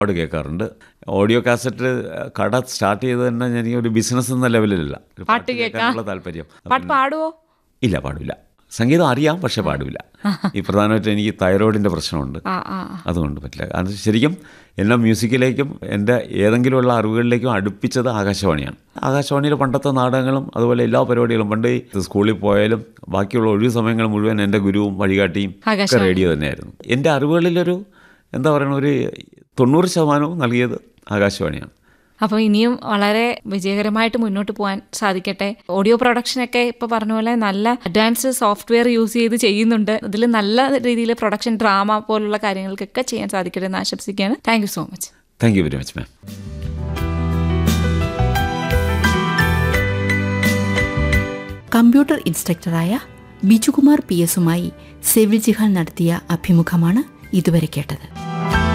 ഒരുപാട് കേൾക്കാറുണ്ട് audio cassette കട സ്റ്റാർട്ട് ചെയ്ത് തന്നെ ഞാൻ ഈ ഒരു ബിസിനസ് എന്ന ലെവലിലല്ല ഒരു പാട്ട് കേൾക്കാം. കേൾക്കാനുള്ള താല്പര്യം പാട്ട് പാടുവോ ഇല്ല പാടില്ല സംഗീതം അറിയാം പക്ഷെ പാടില്ല ഈ പ്രധാനമായിട്ട് എനിക്ക് തൈറോയിഡിൻ്റെ പ്രശ്നമുണ്ട് ആ ആ ആ. അതുകൊണ്ട് പറ്റില്ല അത് ശരിക്കും എന്നെ മ്യൂസിക്കിലേക്കും എൻ്റെ ഏതെങ്കിലുമുള്ള അറിവുകളിലേക്കും അടുപ്പിച്ചത് ആകാശവാണിയാണ് ആകാശവാണിയിലെ പണ്ടത്തെ നാടകങ്ങളും അതുപോലെ എല്ലാ പരിപാടികളും പണ്ട് ഈ സ്കൂളിൽ പോയാലും ബാക്കിയുള്ള ഒഴിവ് സമയങ്ങൾ മുഴുവൻ എൻ്റെ ഗുരുവും വഴികാട്ടിയും ഒക്കെ ആകാശവാണി. റേഡിയോ തന്നെയായിരുന്നു എൻ്റെ അറിവുകളിലൊരു എന്താ പറയുക ഒരു തൊണ്ണൂറ് ശതമാനവും നൽകിയത് ആകാശവാണിയാണ് അപ്പോൾ ഇനിയും വളരെ വിജയകരമായിട്ട് മുന്നോട്ട് പോകാൻ സാധിക്കട്ടെ ഓഡിയോ പ്രൊഡക്ഷനൊക്കെ ഇപ്പോൾ പറഞ്ഞ പോലെ നല്ല അഡ്വാൻസ്ഡ് സോഫ്റ്റ്വെയർ യൂസ് ചെയ്ത് ചെയ്യുന്നുണ്ട് ഇതിൽ നല്ല രീതിയിൽ പ്രൊഡക്ഷൻ ഡ്രാമ പോലുള്ള കാര്യങ്ങൾക്കൊക്കെ ചെയ്യാൻ സാധിക്കട്ടെ എന്ന് ആശംസിക്കുകയാണ് thank you so much thank you very much ma'am computer ഇൻസ്ട്രക്ടറായ ബിജുകുമാർ പി എസുമായി സെവിൽ ജിഹാൽ നടത്തിയ അഭിമുഖമാണ് ഇതുവരെ കേട്ടത്